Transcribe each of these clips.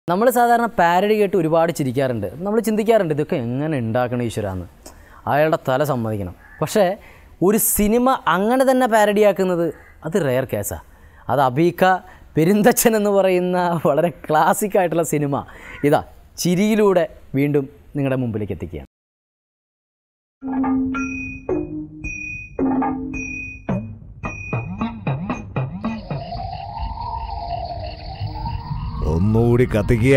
നമ്മൾ സാധാരണ പാരഡി കേട്ട് ഒരുപാട് ചിരിക്കാറുണ്ട് നമ്മൾ ചിന്തിക്കാറുണ്ട് ഇതൊക്കെ എങ്ങനെ ഉണ്ടാക്കണം ഈശ്വരാന്ന് അയാളുടെ തല സമ്മതിക്കണം പക്ഷേ ഒരു സിനിമ അങ്ങനെ തന്നെ പാരഡിയാക്കുന്നത് അത് റെയർ കേസാണ് അത് അബീക്ക പെരുന്തച്ഛൻ എന്ന് പറയുന്ന വളരെ ക്ലാസിക് ആയിട്ടുള്ള സിനിമ ഇതാ ചിരിയിലൂടെ വീണ്ടും നിങ്ങളുടെ മുമ്പിലേക്ക് എത്തിക്കുകയാണ് ഒന്നുകൂടി കത്തിക്കുക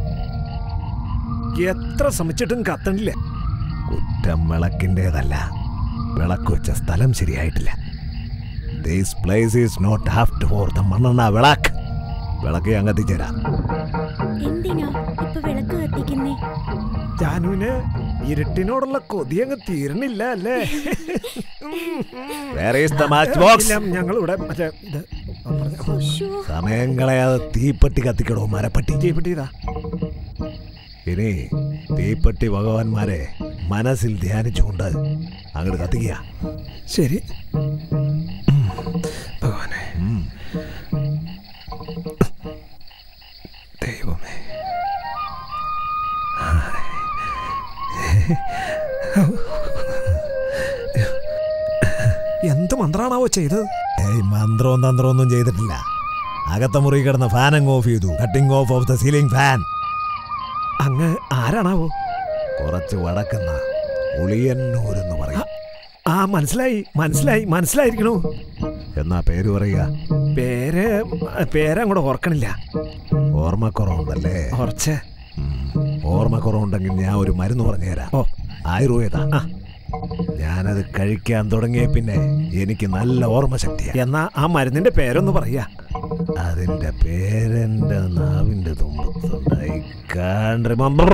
എത്ര ശ്രമിച്ചിട്ടും കത്തണില്ല കുറ്റം വിളക്കിൻ്റെതല്ല വിളക്ക് വെച്ച സ്ഥലം ശരിയായിട്ടില്ല these place is not apt for the മണ്ണെണ്ണ വിളക്ക് വിളക്ക് ഞാൻ കത്തിച്ചേരാം എന്തിനാ ഇപ്പൊ വിളക്ക് കത്തിക്കുന്നേ ജാനുവിന് ഇരുട്ടിനോടുള്ള കൊതി അങ്ങ് തീരണില്ല അല്ലേ Where is the match box? ഇല്ല, ഞങ്ങളിവിടെ മറ്റേ ഇത് ആ പറഞ്ഞ- ഉശ്ശോ. സമയം കളയാതെ തീപ്പെട്ടി കത്തിക്കടോ മരപ്പട്ടി തീപ്പെട്ടി ഇതാ ഇനി തീപ്പെട്ടി ഭഗവാന്മാരെ മനസ്സിൽ ധ്യാനിച്ചുകൊണ്ട് അങ്ങോട്ട് കത്തിക്കുക ശരി ഉം. ഭഗവാനെ ഉം. ദൈവമേ എന്ത് മന്ത്രാണാവോ ചെയ്തത് ഏയ് മന്ത്രവും തന്ത്രവും ഒന്നും ചെയ്തിട്ടില്ല അകത്ത മുറി കിടന്ന ഫാൻ അങ്ങ് ഓഫ് ചെയ്തു cutting off off the ceiling fan അങ്ങ് ആരാണാവോ കുറച്ച് വടക്കുന്ന ഉളിയന്നൂർ എന്ന് പറയും ആ മനസ്സിലായി മനസ്സിലായി മനസ്സിലായിരിക്കണു എന്നാ പേര് പറയുക പേര് പേരങ്ങോട്ട് ഓർക്കണില്ല ഓർമ്മക്കുറവുണ്ടല്ലേ കുറച്ച് ഉം. ഓർമ്മക്കുറവുണ്ടെങ്കിൽ ഞാൻ ഒരു മരുന്ന് പറഞ്ഞുതരാം ഓ ആയുർവേദ ആ. ഞാനത് കഴിക്കാൻ തുടങ്ങിയ പിന്നെ എനിക്ക് നല്ല ഓർമ്മശക്തിയാണ് എന്നാ ആ മരുന്നിന്റെ പേരൊന്ന് പറയാ അതിന്റെ പേരെന്റെ നാവിന്റെ തുമ്പത്തുണ്ടായി can't remember.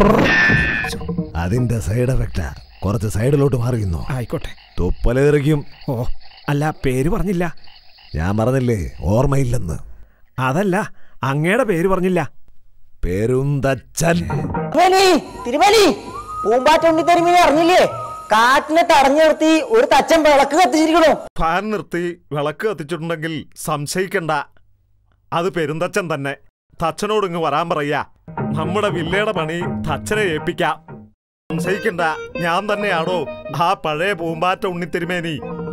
അതിന്റെ സൈഡ് എഫക്റ്റാ കുറച്ച് സൈഡിലോട്ട് മാറിയുന്നു ആയിക്കോട്ടെ തുപ്പലേറിക്കും ഓ അല്ല പേര് പറഞ്ഞില്ല ഞാൻ പറഞ്ഞില്ലേ ഓർമ്മയില്ലെന്ന് അതല്ല അങ്ങയുടെ പേര് പറഞ്ഞില്ല പെരുന്തച്ചൻ തിരുമേനി തിരുമേനി പൂമ്പാറ്റ ഉണ്ണിത്തരുമിനെ അറിഞ്ഞില്ലേ കാറ്റിനെ തടഞ്ഞു നിർത്തി ഒരു തച്ചൻ വിളക്ക് കത്തിച്ചിരിക്കണു ഫാൻ നിർത്തി വിളക്ക് കത്തിച്ചിട്ടുണ്ടെങ്കിൽ സംശയിക്കണ്ട അത് പെരുന്തച്ഛൻ തന്നെ തച്ചനോട് ഇങ്ങ് വരാൻ പറയാ നമ്മുടെ വില്ലയുടെ പണി തച്ചനെ ഏൽപ്പിക്കാം സംശയിക്കണ്ട ഞാൻ തന്നെയാണോ ആ പഴയ പൂമ്പാറ്റ ഉണ്ണിത്തിരുമേനി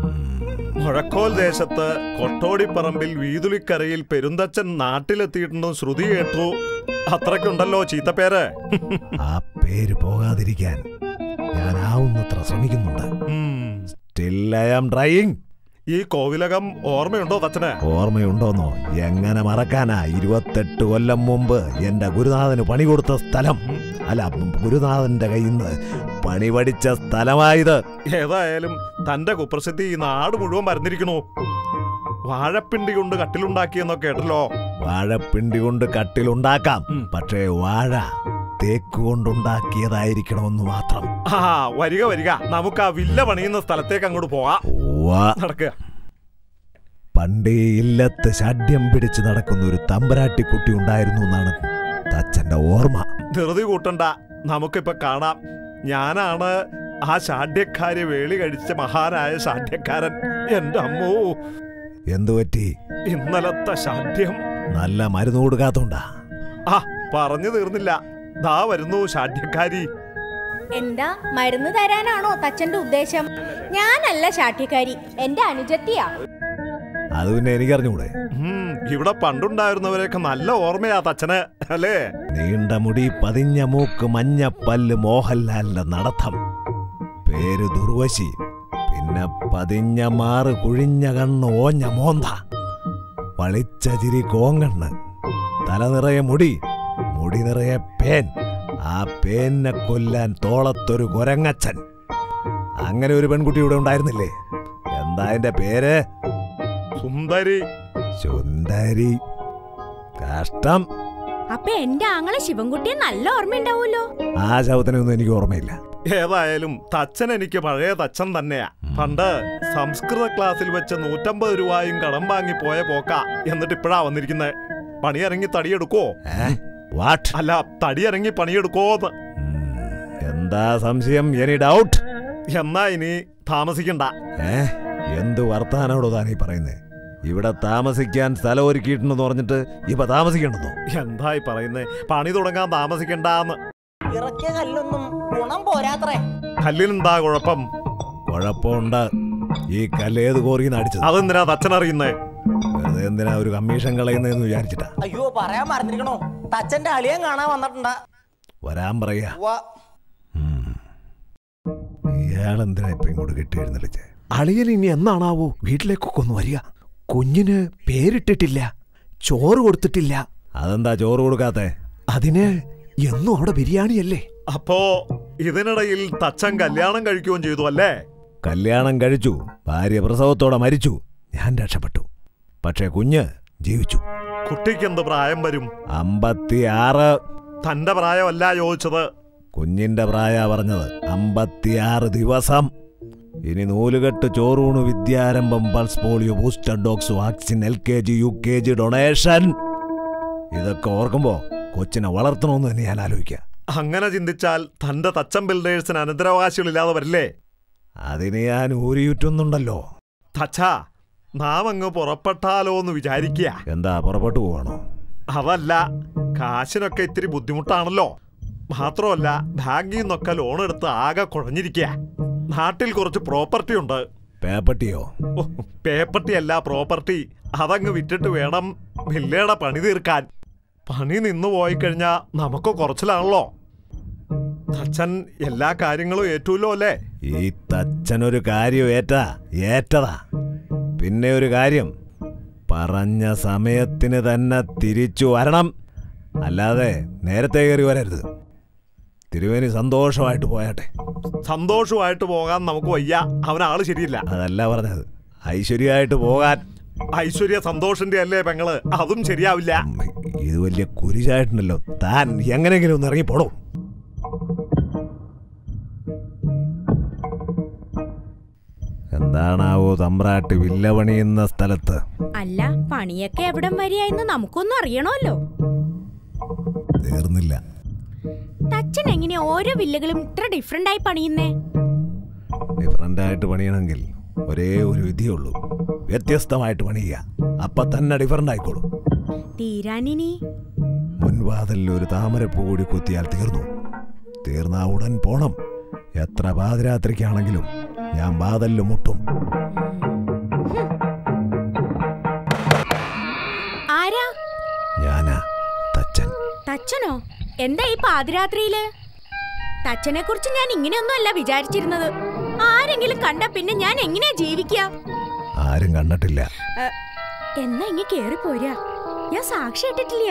മുഴക്കോൽ ദേശത്ത് കൊട്ടോടിപ്പറമ്പിൽ വീതുളിക്കരയിൽ പെരുന്തച്ഛൻ നാട്ടിലെത്തിയിട്ടുണ്ടെന്ന് ശ്രുതി കേട്ടു അത്രയ്ക്കുണ്ടല്ലോ ചീത്തപ്പേര് ആ പേര് പോകാതിരിക്കാൻ ഞാൻ ആവുന്നത്ര ശ്രമിക്കുന്നുണ്ട് ഉം. സ്റ്റിൽ ഐ ആം ട്രൈയിങ് ഈ കോവിലകം ഓർമ്മയുണ്ടോ തച്ചന് ഓർമ്മയുണ്ടോന്നോ എങ്ങനെ മറക്കാനാ ഇരുപത്തെട്ട് കൊല്ലം മുമ്പ് എന്റെ ഗുരുനാഥന് പണി കൊടുത്ത സ്ഥലം അല്ല ഗുരുനാഥന്റെ കയ്യിൽ നിന്ന് പണി പഠിച്ച സ്ഥലമായത് ഏതായാലും തന്റെ കുപ്രസിദ്ധി ഈ നാട് മുഴുവൻ മറന്നിരിക്കണു വാഴപ്പിണ്ടി കൊണ്ട് കട്ടിലുണ്ടാക്കിയെന്നൊക്കെ കേട്ടല്ലോ വാഴപ്പിണ്ടി കൊണ്ട് കട്ടിലുണ്ടാക്കാം ഉം. പക്ഷേ വാഴ തേക്ക് കൊണ്ടുണ്ടാക്കിയതായിരിക്കണമെന്ന് മാത്രം ആ വരിക വരിക നമുക്ക് ആ വില്ല പണിയുന്ന സ്ഥലത്തേക്ക് അങ്ങോട്ട് പോവാം വാ നടക്കുക പണ്ടേ ഇല്ലത്ത് ശാഠ്യം പിടിച്ച് നടക്കുന്ന ഒരു തമ്പരാട്ടിക്കുട്ടി ഉണ്ടായിരുന്നു എന്നാണ് തച്ചന്റെ ഓർമ്മ ധൃതി കൂട്ടണ്ട നമുക്കിപ്പൊ കാണാം ഞാനാണ് ആ ശാഠ്യക്കാരെ വേളി കഴിച്ച മഹാനായ ശാഠ്യക്കാരൻ എന്റെ അമ്മോ എന്തു പറ്റി ഇന്നലത്തെ ശാഠ്യം നല്ല മരുന്ന് കൊടുക്കാത്തോണ്ടാ ആ പറഞ്ഞു തീർന്നില്ല ദാ വരുന്നു ശാഠ്യക്കാരി എന്താ മരുന്ന് തരാനാണോ തച്ചന്റെ ഉദ്ദേശം ഞാനല്ല ശാഠ്യക്കാരി എന്റെ അനുജത്തിയാ അത് പിന്നെ എനിക്കറിഞ്ഞൂടെ ഉം, ഇവിടെ പണ്ടുണ്ടായിരുന്നവരെയൊക്കെ നല്ല ഓർമ്മയാ തച്ചന് അല്ലേ നീണ്ട മുടി പതിഞ്ഞ മൂക്ക് മഞ്ഞ പല്ല് മോഹൻലാലിന്റെ നടത്തം പേര് ദുർവശി പിന്നെ പതിഞ്ഞ മാറ് കുഴിഞ്ഞ കണ്ണ് ഓഞ്ഞ മോന്ത വളിച്ച ചിരി കോങ്കണ്ണ് തല നിറയെ മുടി മുടി നിറയെ പേൻ ആ പേനെ കൊല്ലാൻ തോളത്തൊരു കൊരങ്ങച്ചൻ അങ്ങനെ ഒരു പെൺകുട്ടി ഇവിടെ ഉണ്ടായിരുന്നില്ലേ എന്താ അതിന്റെ പേര് സുന്ദരി സുന്ദരി കഷ്ടം അപ്പൊ എന്റെ ആങ്ങളെ ശിവൻകുട്ടിയെ നല്ല ഓർമ്മയുണ്ടാവൂലോ ആ ശവത്തിനൊന്നും എനിക്ക് ഓർമ്മയില്ല ഏതായാലും തച്ചൻ എനിക്ക് പഴയ തച്ചൻ തന്നെയാ പണ്ട് സംസ്കൃത ക്ലാസ്സിൽ വെച്ച് നൂറ്റമ്പത് രൂപയും കടം വാങ്ങി പോയ പോക്ക എന്നിട്ട് ഇപ്പഴാ വന്നിരിക്കുന്നത് പണിയിറങ്ങി തടിയെടുക്കോ ഏ? വാട്ട് അല്ല തടിയിറങ്ങി പണിയെടുക്കോന്ന് ഉം, എന്താ സംശയം എനി ഡൗട്ട് എന്നാ ഇനി താമസിക്കണ്ട ഏ എന്ത് വർത്താനോടോ താനീ പറയുന്നേ ഇവിടെ താമസിക്കാൻ സ്ഥലം ഒരുക്കിയിട്ടുണ്ടെന്ന് പറഞ്ഞിട്ട് ഇപ്പൊ താമസിക്കണ്ടെന്നോ എന്തായി പറയുന്നേ പണി തുടങ്ങാൻ താമസിക്കണ്ടാന്ന് ഇറക്കിയ കല്ലൊന്നും ഗുണം പോരാത്രേ കല്ലിനെന്താ കുഴപ്പം കുഴപ്പമുണ്ട് ഈ കല്ല് ഏത് കോറിന്ന് അടിച്ചത് അതെന്തിനാ തച്ചനറിയുന്നേ വെറുതെ എന്തിനാ ഒരു കമ്മീഷൻ കളയുന്നതെന്ന് വിചാരിച്ചിട്ടാ അയ്യോ പറയാൻ മറന്നിരിക്കണോ തച്ചന്റെ അളിയൻ കാണാൻ വന്നിട്ടുണ്ടാ വരാൻ പറയാ ഉവ്വ. ഇയാളെന്തിനാ ഇപ്പൊ ഇങ്ങോട്ട് കെട്ടി എഴുന്നള്ളിച്ചേ അളിയൻ ഇനി എന്നാണാവോ വീട്ടിലേക്കൊക്കെ ഒന്ന് വരിക കുഞ്ഞിന് പേരിട്ടിട്ടില്ല ചോറ് കൊടുത്തിട്ടില്ല അതെന്താ ചോറ് കൊടുക്കാത്തെ അതിന് എന്നും അവിടെ ബിരിയാണിയല്ലേ അപ്പോ ഇതിനിടയിൽ തച്ചൻ കല്യാണം കഴിക്കുകയും ചെയ്തു അല്ലേ കല്യാണം കഴിച്ചു ഭാര്യ പ്രസവത്തോടെ മരിച്ചു ഞാൻ രക്ഷപ്പെട്ടു പക്ഷേ കുഞ്ഞ് ജീവിച്ചു കുട്ടിക്ക് എന്ത് പ്രായം വരും അമ്പത്തിയാറ് തന്റെ പ്രായമല്ല ചോദിച്ചത് കുഞ്ഞിന്റെ പ്രായ പറഞ്ഞത് അമ്പത്തിയാറ് ദിവസം ഇനി നൂലുകെട്ട് ചോറൂണ് വിദ്യാരംഭം pulse polio booster dose vaccine L K G U K G donation ഇതൊക്കെ ഓർക്കുമ്പോ കൊച്ചിനെ വളർത്തണമെന്ന് തന്നെ ഞാൻ ആലോചിക്കുക അങ്ങനെ ചിന്തിച്ചാൽ തന്റെ തച്ചൻ ബിൽഡേഴ്സിന് അനന്തരാവകാശികളില്ലാതെ വരില്ലേ അതിന് ഞാൻ ഊരിയുറ്റുന്നുണ്ടല്ലോ തച്ച നാം അങ്ങ് പുറപ്പെട്ടാലോ എന്ന് വിചാരിക്കുക എന്താ പുറപ്പെട്ടു പോവാണോ അതല്ല കാശിനൊക്കെ ഇത്തിരി ബുദ്ധിമുട്ടാണല്ലോ മാത്രമല്ല ബാങ്കിൽ നിന്നൊക്കെ ലോൺ എടുത്ത് ആകെ കുഴഞ്ഞിരിക്കുക നാട്ടിൽ കുറച്ച് പ്രോപ്പർട്ടി ഉണ്ട് പേപ്പട്ടിയോ ഓ, പേപ്പർട്ടി അല്ല പ്രോപ്പർട്ടി അതങ്ങ് വിറ്റിട്ട് വേണം വില്ലയുടെ പണി തീർക്കാൻ പണി നിന്നു പോയി കഴിഞ്ഞാ നമുക്ക് കുറച്ചിലാണല്ലോ അച്ഛൻ എല്ലാ കാര്യങ്ങളും ഏറ്റുമല്ലോ അല്ലേ ഈ തച്ചനൊരു കാര്യം ഏറ്റാ ഏറ്റതാ പിന്നെ ഒരു കാര്യം പറഞ്ഞ സമയത്തിന് തന്നെ തിരിച്ചു വരണം അല്ലാതെ നേരത്തെ കയറി വരരുത് തിരുവേനി സന്തോഷമായിട്ട് പോയാട്ടെ സന്തോഷമായിട്ട് പോകാൻ നമുക്ക് വയ്യ അവനാള് ശരിയില്ല അതല്ല പറഞ്ഞത് ഐശ്വര്യമായിട്ട് പോകാൻ ഐശ്വര്യ സന്തോഷിന്റെ അല്ലേ പെങ്ങള് അതും ശരിയാവില്ല ഉം, ഇത് വലിയ കുരിശായിട്ടുണ്ടല്ലോ താൻ എങ്ങനെയെങ്കിലും ഒന്ന് ഇറങ്ങി പോടോ എന്താണാവോ തമ്പ്രാട്ടി വില്ല പണിയുന്ന സ്ഥലത്ത് അല്ല പണിയൊക്കെ എവിടം വരെയായെന്ന് നമുക്കൊന്നും അറിയണമല്ലോ തീർന്നില്ല തച്ചൻ എങ്ങനെ ഓരോ വില്ലകളും ഇത്ര ഡിഫറെന്റ് ആയി പണിയുന്നേ ഡിഫറൻ്റ് ആയിട്ട് പണിയണമെങ്കിൽ ഒരേ ഒരു വിധിയുള്ളൂ വ്യത്യസ്തമായിട്ട് പണിയുക അപ്പൊ തന്നെ ഡിഫറൻ്റ് ആയിക്കോളും തീരാനിനി മുൻവാതിലിൽ ഒരു താമരപ്പൂ കൂടി കുത്തിയാൽ തീർന്നു തീർന്നാ ഉടൻ പോണം എത്ര പാതിരാത്രിക്കാണെങ്കിലും ഞാൻ വാതിലിൽ മുട്ടും ആരാ ഞാനാ തച്ചൻ തച്ചനോ എന്താ ഈ പാതിരാത്രിയില് തച്ചനെ കുറിച്ച് ഞാൻ ഇങ്ങനെയൊന്നും അല്ല വിചാരിച്ചിരുന്നത് ആരെങ്കിലും കണ്ട പിന്നെ ഞാൻ എങ്ങനെയാ ജീവിക്കുക ആരും കണ്ടിട്ടില്ല ഏ, എന്നാ ഇങ്ങ കേറി പോരാ ഞാൻ സാക്ഷി ഇട്ടിട്ടില്ല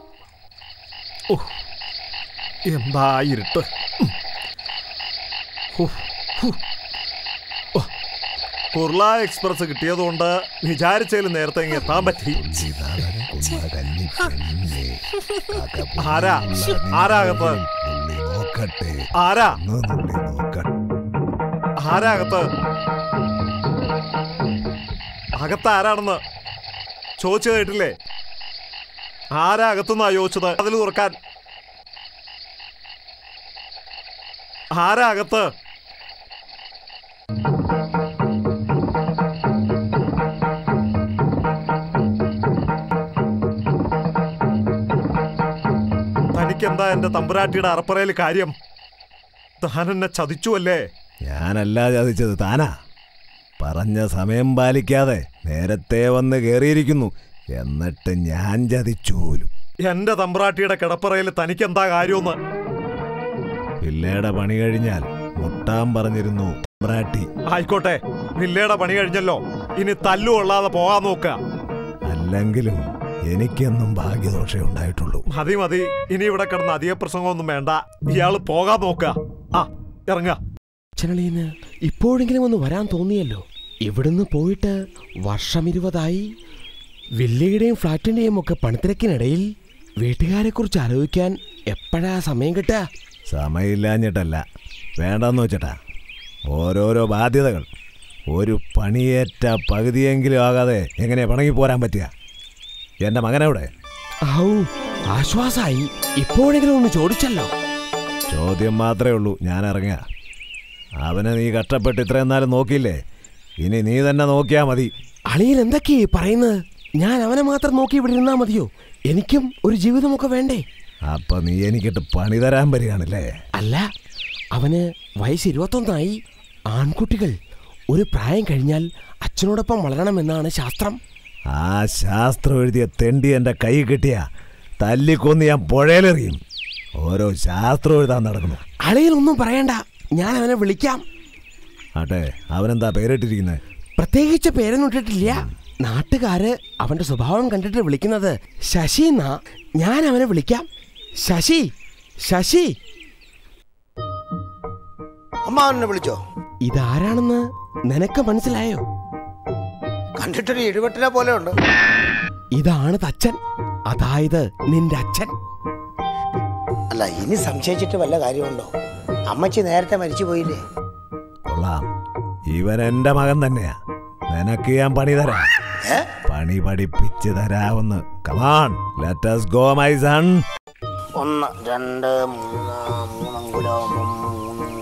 എന്താ ഇരുട്ട് ഉം. ഹു, ഹു. ഓ, കുർള എക്സ്പ്രസ് കിട്ടിയതുകൊണ്ട് വിചാരിച്ചതിൽ നേരത്തെ ഇങ്ങ് എത്താൻ പറ്റി ആരാ? ആരാ അകത്ത്? നോക്കട്ടെ ആരാ ഒന്ന് നുള്ളി നോക്കട്ടെ ആരാ അകത്ത് അകത്ത് ആരാണെന്ന് ചോദിച്ചു കേട്ടില്ലേ ആരാ അകത്തുനിന്നാ ചോദിച്ചത് അതിൽ തുറക്കാൻ ആരാ അകത്ത് തനിക്കെന്താ എന്റെ തമ്പുരാട്ടിയുടെ അറപ്പറയിൽ കാര്യം താൻ എന്നെ ചതിച്ചുവല്ലേ ഞാനല്ല ചതിച്ചത് താനാ പറഞ്ഞ സമയം പാലിക്കാതെ നേരത്തെ വന്ന് കയറിയിരിക്കുന്നു എന്നിട്ട് ഞാൻ ചതിച്ചു പോലും എന്റെ തമ്പ്രാട്ടിയുടെ കിടപ്പറയിൽ തനിക്കെന്താ കാര്യമെന്ന് പിള്ളയുടെ പണി കഴിഞ്ഞാൽ മുട്ടാൻ പറഞ്ഞിരുന്നു തമ്പ്രാട്ടി ആയിക്കോട്ടെ വില്ലയുടെ പണി കഴിഞ്ഞല്ലോ ഇനി തല്ലു കൊള്ളാതെ പോകാൻ നോക്കുക അല്ലെങ്കിലും എനിക്കെന്നും ഭാഗ്യദോഷേ ഉണ്ടായിട്ടുള്ളൂ മതി മതി ഇനി ഇവിടെ കിടന്ന് അധിക പ്രസംഗമൊന്നും വേണ്ട ഇയാള് പോകാൻ നോക്കുക ആ ഇറങ്ങുക അച്ഛനളിയന് ഇപ്പോഴെങ്കിലും ഒന്ന് വരാൻ തോന്നിയല്ലോ ഇവിടുന്ന് പോയിട്ട് വർഷം ഇരുപതായി വില്ലയുടെയും ഫ്ലാറ്റിന്റെയും ഒക്കെ പണിത്തിരക്കിനിടയിൽ വീട്ടുകാരെ കുറിച്ച് ആലോചിക്കാൻ എപ്പോഴാ സമയം കിട്ടുക സമയമില്ലാഞ്ഞിട്ടല്ല വേണ്ടെന്ന് വെച്ചിട്ടാ ഓരോരോ ബാധ്യതകൾ ഒരു പണിയേറ്റ പകുതിയെങ്കിലും ആകാതെ എങ്ങനെ പണങ്ങി പോരാൻ പറ്റുക എൻ്റെ മകനെവിടെ ഔ ആശ്വാസായി ഇപ്പോഴെങ്കിലും ഒന്ന് ചോദിച്ചല്ലോ ചോദ്യം മാത്രമേ ഉള്ളൂ ഞാൻ ഇറങ്ങുക അവനെ നീ കഷ്ടപ്പെട്ട് ഇത്രയും നാളും നോക്കിയില്ലേ ഇനി നീ തന്നെ നോക്കിയാ മതി അളിയൻ എന്തൊക്കെയാ ഈ പറയുന്നത് ഞാൻ അവനെ മാത്രം നോക്കി ഇവിടെ ഇരുന്നാ മതിയോ എനിക്കും ഒരു ജീവിതമൊക്കെ വേണ്ടേ അപ്പൊ നീ എനിക്കിട്ട് പണി തരാൻ വരികയാണല്ലേ അല്ല അവന് വയസ്സ് ഇരുപത്തൊന്നായി ആൺകുട്ടികൾ ഒരു പ്രായം കഴിഞ്ഞാൽ അച്ഛനോടൊപ്പം വളരണമെന്നാണ് ശാസ്ത്രം ആ ശാസ്ത്രം എഴുതിയ തെണ്ടി എൻ്റെ കൈ കിട്ടിയ തല്ലിക്കൊന്ന് ഞാൻ പുഴയിലെറിയും ഓരോ ശാസ്ത്രം എഴുതാൻ നടക്കുന്നു അളിയനൊന്നും പറയണ്ട ഞാൻ അവനെ വിളിക്കാം ആട്ടെ അവനെന്താ പേരിട്ടിരിക്കുന്നത് പ്രത്യേകിച്ച് പേരൊന്നും ഇട്ടിട്ടില്ല നാട്ടുകാര് അവന്റെ സ്വഭാവം കണ്ടിട്ട് വിളിക്കുന്നത് ശശി എന്നാ ഞാൻ അവനെ വിളിക്കാം ശശി ശശി അമ്മ എന്നെ വിളിച്ചോ ഇതാരാണെന്ന് നിനക്ക് മനസ്സിലായോ കണ്ടിട്ടൊരു ഇടിവെട്ടിനെ പോലെ ഉണ്ട് ഇതാണ് തച്ചൻ അതായത് നിന്റെ അച്ഛൻ അല്ല ഇനി സംശയിച്ചിട്ട് വല്ല കാര്യമുണ്ടോ അമ്മച്ചി നേരത്തെ മരിച്ചു പോയില്ലേ കൊള്ളാം ഇവൻ എൻ്റെ മകൻ തന്നെയാ നിനക്ക് ഞാൻ പണി തരാം ഏ പണി പഠിപ്പിച്ച് തരാവുന്ന് come on let's go my son ഒന്ന് രണ്ട് മൂന്ന് മൂന്നങ്കുലാകുമ്പം മൂന്ന്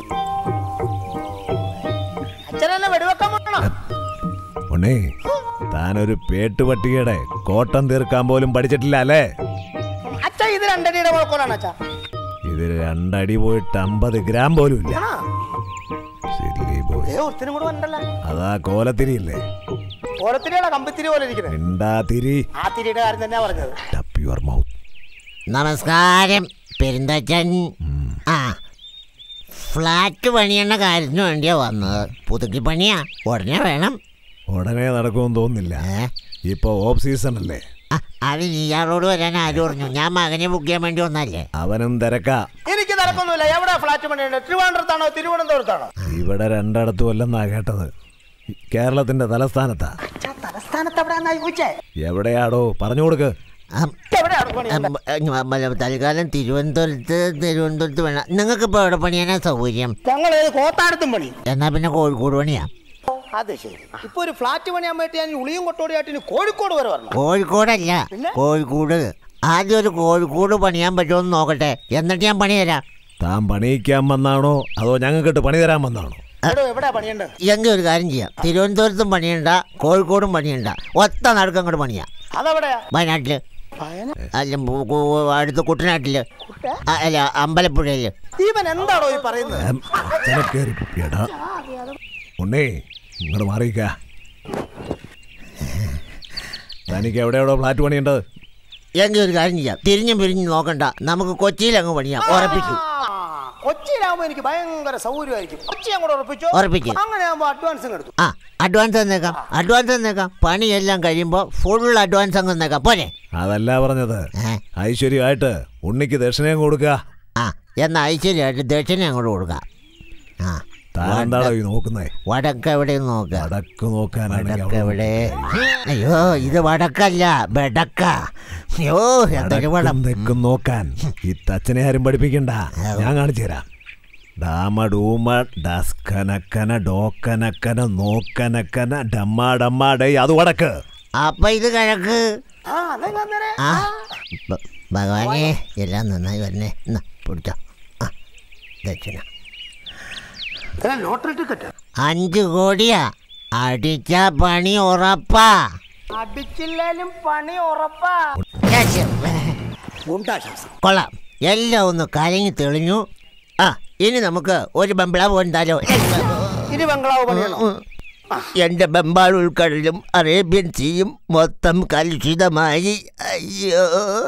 അച്ഛനെന്നെ വെടിവെക്കാൻ പോകണം ഉണ്ണി താനൊരു പേട്ടുപട്ടികയുടെ കോട്ടം തീർക്കാൻ പോലും പഠിച്ചിട്ടില്ല അല്ലേ അച്ഛ ഇത് രണ്ടടിയുടെ കുഴപ്പമാണ് അച്ഛാ ഇത് രണ്ടടി പോയിട്ട് അമ്പത് ഗ്രാം പോലും ഇല്ല ആണോ? ശരി പോയി ഏ ഒരുത്തിനും കൂടെ വന്നല്ല അതാ കോലത്തിരിയില്ലേ ഓരത്തിരിയുടെ കമ്പിത്തിരി പോലെ ഇരിക്കുന്നത് മിണ്ടാ തിരി ആ തിരിയുടെ കാര്യം തന്നെയാ പറഞ്ഞത് ടപ്പ് യുവർ മൗത്ത് നമസ്കാരം പെരുന്തച്ചൻ ആ ഫ്ലാറ്റ് പണിയുന്ന കാര്യത്തിന് വേണ്ടിയാ വന്നത് പുതുക്കി പണിയാ ഉടനെ വേണം ഉടനെ നടക്കുമെന്ന് തോന്നുന്നില്ല ഏ? ഇപ്പൊ ഓഫ് സീസൺ അല്ലേ ആ, അത് ഇയാളോട് വരാൻ ആര് പറഞ്ഞു ഞാൻ മകനെ ബുക്ക് ചെയ്യാൻ വേണ്ടി വന്നല്ലേ അവനും തിരക്കാ എനിക്ക് തിരക്കൊന്നുമില്ല എവിടെ ഫ്ലാറ്റ് പണിയുണ്ട് തിരുവനന്തപുരത്താണോ തിരുവനന്തപുരത്താണോ ഇവിടെ രണ്ടിടത്തും അല്ലെന്നാ കേട്ടത് കേരളത്തിന്റെ തലസ്ഥാനത്താ അച്ഛാ തലസ്ഥാനത്ത് എവിടെയാന്നാ ചോദിച്ചേ എവിടെയാടോ പറഞ്ഞു കൊടുക്ക് അം, എവിടെയാണ് പണി അം, അം, ബല- തൽക്കാലം തിരുവനന്തപുരത്ത് തിരുവനന്തപുരത്ത് വേണം നിങ്ങൾക്ക് ഇപ്പോൾ എവിടെ പണിയാനാ സൗകര്യം ഞങ്ങൾ കോത്താടത്തും പണി എന്നാ പിന്നെ കോഴിക്കോട് പണിയാ അത് ശരി ഇപ്പൊ ഒരു ഫ്ലാറ്റ് പണിയാൻ വേണ്ടി ഞാൻ ഉളിയും കൊട്ടോടിയായിട്ട് ഇനി കോഴിക്കോട് വരെ വരണം കോഴിക്കോടല്ല കോഴിക്കോട് ആദ്യം ഒരു കോഴിക്കോട് പണിയാൻ പറ്റുമോ നോക്കട്ടെ എന്നിട്ട് ഞാൻ പണി തരാം താൻ പണിയിക്കാൻ വന്നാണോ അതോ ഞങ്ങൾക്കിട്ട് പണി തരാൻ വന്നാണോ എടോ എവിടെയാ പണിയുണ്ട് എങ്കിൽ ഒരു കാര്യം ചെയ്യാം തിരുവനന്തപുരത്തും പണിയണ്ട കോഴിക്കോടും പണിയണ്ട ഒത്ത നടുക്കം അങ്ങോട്ട് പണിയാം അതെവിടെയാ വയനാട്ടില് വയനാ- അല്ല കു- കു- അടുത്ത കുട്ടനാട്ടില് ആ, അല്ല അമ്പലപ്പുഴയില് ഇവൻ എന്താണോ ഈ പറയുന്നത് ഏം, അച്ഛനെ കേറി എടാ ഉണ്ണി ഇങ്ങോട്ട് മാറിയിക്ക തനിക്ക് എവിടെയാടോ ഫ്ലാറ്റ് പണിയുണ്ടത് എങ്കിൽ ഒരു കാര്യം ചെയ്യാം തിരിഞ്ഞും പിരിഞ്ഞും നോക്കണ്ട നമുക്ക് കൊച്ചിയിൽ അങ്ങ് പണിയാം ഉറപ്പിക്കും ആ, കൊച്ചിയിലാവുമ്പോ എനിക്ക് ഭയങ്കര സൗകര്യമായിരിക്കും കൊച്ചി അങ്ങോട്ട് ഉറപ്പിച്ചോ ഉറപ്പിക്ക്. അങ്ങനെ ആവുമ്പോ അഡ്വാൻസും എടുത്തു ആ അഡ്വാൻസ് തന്നേക്കാം അഡ്വാൻസ് തന്നേക്കാം പണിയെല്ലാം കഴിയുമ്പോൾ ഫുൾ അഡ്വാൻസ് അങ്ങ് തന്നേക്കാം പോരെ അതല്ല പറഞ്ഞത് ഏ? ഐശ്വര്യമായിട്ട് ഉണ്ണിക്ക് ദക്ഷിണയും കൊടുക്കുക ആ എന്നാൽ ഐശ്വര്യമായിട്ട് ദക്ഷിണ അങ്ങോട്ട് കൊടുക്കാം ആ താൻ എന്താണോ ഈ നോക്കുന്നേ വടക്ക് എവിടെ നോക്കാം വടക്ക് നോക്കാനാണെങ്കിൽ വടക്ക് അവിടെ എവിടെ അയ്യോ ഇത് വടക്കല്ല ബെടക്ക അയ്യോ എന്തൊരു വടം വടക്കും തെക്കും നോക്കാൻ ഈ തച്ചനെ ആരും പഠിപ്പിക്കണ്ട ഞാൻ കാണിച്ചു തരാം ഡാമ ഡൂമ ഡസ്കനക്കന ഡോക്കനക്കന നോക്കനക്കന ഡമ്മ ഡമ്മ ഡേ അത് വടക്ക് അപ്പൊ ഇത് കിഴക്ക് ആ അതെ അന്നേരം ആ ഭ- ഭഗവാനെ എല്ലാം നന്നായി വരണേ എന്നാ പിടിച്ചോ ആ ദക്ഷിണ ലോട്ടറി ടിക്കറ്റ് അഞ്ച് കോടിയാ അടിച്ച പണി ഉറപ്പാ അടിച്ചില്ലേലും പണി ഉറപ്പാ ഛെ, ഗുണ്ടാശാസം കൊള്ളാം എല്ലാം ഒന്ന് കലങ്ങി തെളിഞ്ഞു ആ ഇനി നമുക്ക് ഒരു ബംഗ്ലാവ് ഉണ്ടാലോ ഇനി ബംഗ്ലാവ് പണിയണം എന്റെ ബംബാൾ ഉൾക്കടലും അറേബ്യൻ സീയും മൊത്തം കലുഷിതമായി അയ്യോ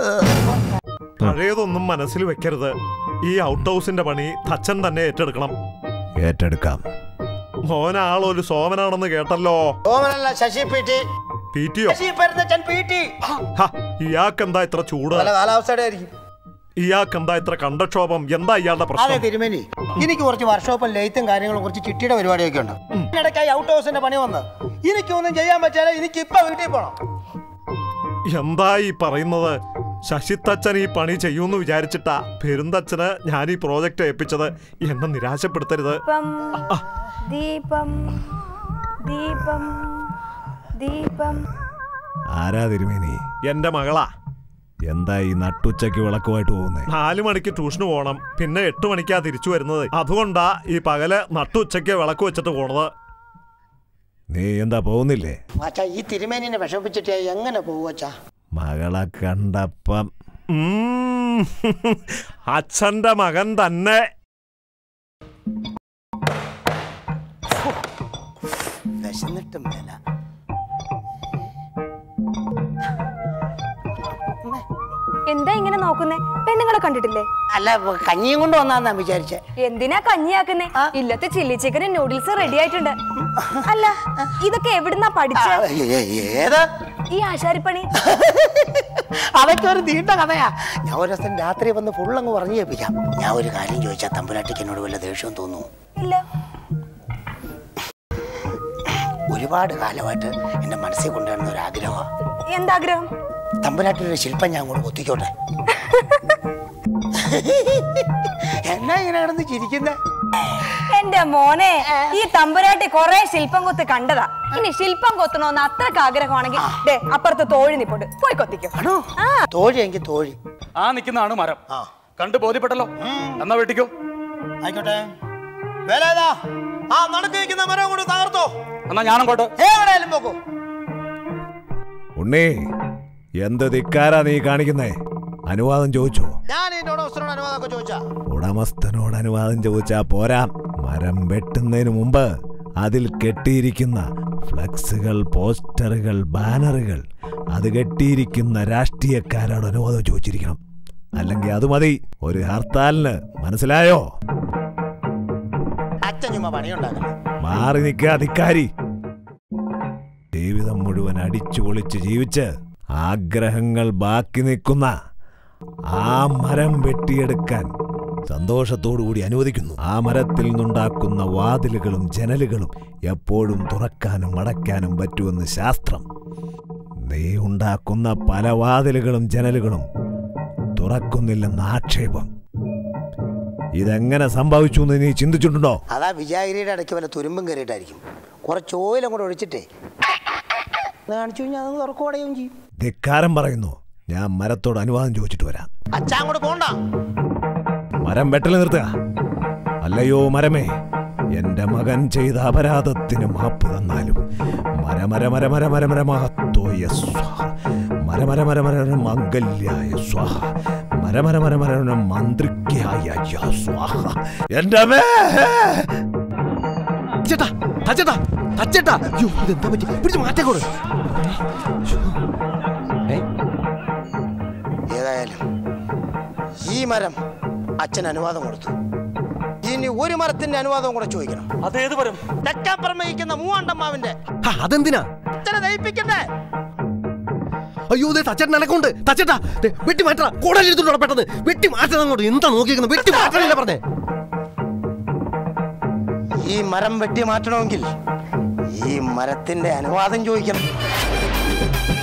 പഴയതൊന്നും മനസ്സിൽ വെക്കരുത് ഈ ഔട്ട് ഹൗസിന്റെ പണി തച്ചൻ തന്നെ ഏറ്റെടുക്കണം ഏറ്റെടുക്കാം മോനാളൊരു സോമനാണെന്ന് കേട്ടല്ലോ ഓമനല്ല ശശി പി ടി പി ടിയോ ശശി പെരുന്നച്ചൻ പി ടി ഇയാൾക്കെന്താ ഇത്ര ചൂട് പല കാലാവസ്ഥയുടെ ആയിരിക്കും ഇയാൾക്കെന്താ ഇത്ര കണ്ടക്ഷോഭം എന്താ ഇയാളുടെ അതെ പ്രശ്നം തിരുമേനി എനിക്ക് കുറച്ച് വർക്ക്ഷോപ്പും ലെയ്ത്തും കാര്യങ്ങളും കുറച്ച് ചിട്ടിയുടെ പരിപാടിയൊക്കെ ഉണ്ട് ഇടയ്ക്കായി ഔട്ട് ഹൗസിന്റെ പണി വന്ന് എനിക്കൊന്നും ചെയ്യാൻ പറ്റാതെ എനിക്ക് ഇപ്പൊ വീട്ടിൽ പോണം എന്താ ഈ പറയുന്നത് ശശിത്തച്ഛൻ ഈ പണി ചെയ്യൂന്ന് വിചാരിച്ചിട്ടാ പെരുന്തച്ഛന് ഞാൻ ഈ പ്രോജക്റ്റ് ഏൽപ്പിച്ചത് എന്നെ നിരാശപ്പെടുത്തരുത് ദീപം ദീപം ദീപം ദീപം ആരാ തിരുമേനി എന്റെ മകളാ എന്താ ഈ നട്ടുച്ചയ്ക്ക് വിളക്കുമായിട്ട് പോകുന്നേ നാലു മണിക്ക് ട്യൂഷന് പോകണം പിന്നെ എട്ട് മണിക്കാ തിരിച്ചു വരുന്നത് അതുകൊണ്ടാ ഈ പകല് നട്ടുച്ചയ്ക്ക് വിളക്ക് വെച്ചിട്ട് പോണത് നീ എന്താ പോകുന്നില്ലേ അച്ഛാ ഈ തിരുമേനിനെ വിഷമിപ്പിച്ചിട്ട് എങ്ങനെ പോകും അച്ഛാ മകളെ കണ്ടപ്പം ഉം. അച്ഛന്റെ മകൻ തന്നെ വിശന്നിട്ടും മേല എന്താ ഇങ്ങനെ നോക്കുന്നേ പെണ്ണുങ്ങളെ കണ്ടിട്ടില്ലേ അല്ല കഞ്ഞിയും കൊണ്ട് വന്നാന്നാ വിചാരിച്ചേ എന്തിനാ കഞ്ഞിയാക്കുന്നേ ഇല്ലത്തെ ചില്ലി ചിക്കനും നൂഡിൽസ് റെഡി ആയിട്ടുണ്ട് അല്ല ഇതൊക്കെ എവിടുന്നാ പഠിച്ച ഏത് ഈ ആശാരിപ്പണി അതൊക്കെ ഒരു നീണ്ട കഥയാ ഞാൻ ഒരു ദിവസം രാത്രി വന്ന് ഫുള്ളങ്ങ് പറഞ്ഞു കേൾപ്പിക്കാം ഞാൻ ഒരു കാര്യം ചോദിച്ചാൽ തമ്പുരാട്ടിക്ക് എന്നോട് വല്ല ദേഷ്യവും തോന്നുന്നു ഇല്ല ഒരുപാട് കാലമായിട്ട് എൻ്റെ മനസ്സിൽ കൊണ്ടുവരുന്ന ഒരു ആഗ്രഹമാണ് എന്താഗ്രഹം തമ്പുരാട്ടിയുടെ ശില്പം ഞാൻ കൂടെ കൊത്തിക്കോട്ടെ എന്നാ ഇങ്ങനെ കിടന്ന് ചിരിക്കുന്നേ എന്റെ മോനെ ഈ തമ്പുരാട്ടി കൊറേ ശില്പം കൊത്ത് കണ്ടതാ ഇനി ശില്പം കൊത്തണോന്ന് അത്രക്ക് ആഗ്രഹമാണെങ്കിൽ ദേ അപ്പുറത്ത് തോഴി നിപ്പുണ്ട് പോയി കൊത്തിക്കോ ആണോ തോഴി എങ്കിൽ തോഴി ആ നിൽക്കുന്നതാണ് മരം ആ കണ്ടു ബോധ്യപ്പെട്ടല്ലോ എന്നാ വെട്ടിക്കോ ആയിക്കോട്ടെ വേലേതാ ആ നടക്ക് നിൽക്കുന്ന മരം കൊണ്ട് തകർത്തോ എന്നാ ഞാനങ്ങോട്ട് എവിടെയായാലും പോക്കോ ഉണ്ണി എന്ത് ധിക്കാരാ നീ കാണിക്കുന്നേ അനുവാദം ചോദിച്ചോ ഞാൻ ഇതിന്റെ ഉടമസ്ഥനോട് അനുവാദമൊക്കെ ചോദിച്ചാ ഉടമസ്ഥനോട് അനുവാദം ചോദിച്ചാ പോരാ മരം വെട്ടുന്നതിന് മുമ്പ് അതിൽ കെട്ടിയിരിക്കുന്ന ഫ്ലക്സുകൾ പോസ്റ്ററുകൾ ബാനറുകൾ അത് കെട്ടിയിരിക്കുന്ന രാഷ്ട്രീയക്കാരോട് അനുവാദം ചോദിച്ചിരിക്കണം അല്ലെങ്കിൽ അത് മതി ഒരു ഹർത്താലിന് മനസ്സിലായോ അച്ഛൻ ചുമ്മാ പണിയുണ്ടാക്കണം മാറി നിൽക്കുക ധിക്കാരി ജീവിതം മുഴുവൻ അടിച്ചു പൊളിച്ച് ജീവിച്ച് ആഗ്രഹങ്ങൾ ബാക്കി നിൽക്കുന്ന ആ മരം വെട്ടിയെടുക്കാൻ സന്തോഷത്തോടുകൂടി അനുവദിക്കുന്നു ആ മരത്തിൽ നിന്നുണ്ടാക്കുന്ന വാതിലുകളും ജനലുകളും എപ്പോഴും തുറക്കാനും അടയ്ക്കാനും പറ്റുമെന്ന് ശാസ്ത്രം നീ ഉണ്ടാക്കുന്ന പല വാതിലുകളും ജനലുകളും തുറക്കുന്നില്ലെന്ന് ആക്ഷേപം ഇതെങ്ങനെ സംഭവിച്ചു എന്ന് നീ ചിന്തിച്ചിട്ടുണ്ടോ അതാ വിജയഗിരിയുടെ ഇടയ്ക്ക് വല്ല തുരുമ്പും കയറിയിട്ടായിരിക്കും കുറച്ച് ഓയിലും കൂടെ ഒഴിച്ചിട്ടേ ഇത് കാണിച്ചു കഴിഞ്ഞാൽ അത് തുറക്കുവടയും ചെയ്യും ധിക്കാരം പറയുന്നു ഞാൻ മരത്തോട് അനുവാദം ചോദിച്ചിട്ട് വരാം അച്ഛാ അങ്ങോട്ട് പോണ്ട മരം വെട്ടൽ നിർത്തുക അല്ലയോ മരമേ എന്റെ മകൻ ചെയ്ത അപരാധത്തിന് മാപ്പ് തന്നാലും മരമര മര മര മര മര മഹത്തോയ സ്വാഹ മരമര മര മര മര മംഗല്യായ സ്വാഹ മരമര മര മര മര മന്ത്രിക്കായ യാ സ്വാഹ എന്റെ മേ ചേട്ടാ തച്ചേട്ടാ തച്ചേട്ടാ അയ്യോ ഇതെന്താ പറ്റി പിടിച്ച് മാറ്റേക്കോട് ഏതായാലും ഈ മരം അച്ഛൻ അനുവാദം കൊടുത്തു ഇനി ഒരു മരത്തിന്റെ അനുവാദവും കൂടെ ചോദിക്കണം അതേത് മരം തെക്കാപ്പുറം വഹിക്കുന്ന മൂവാണ്ടമ്മാവിന്റെ അതെന്തിനാ അച്ഛനെ ദഹിപ്പിക്കണ്ടേ അയ്യോ ദേ തച്ചേട്ടൻ എനക്കുണ്ട് തച്ചേട്ടാ ദേ, വെട്ടി മാറ്റണം കൂടലെടുത്തോണ്ട് പെട്ടെന്ന് വെട്ടി മാറ്റണം അങ്ങോട്ട് എന്താ നോക്കിയിരിക്കുന്നത് വെട്ടി മാറ്റണല്ലേ പറഞ്ഞേ ഈ മരം വെട്ടി മാറ്റണമെങ്കിൽ ഈ മരത്തിന്റെ അനുവാദം ചോദിക്കണം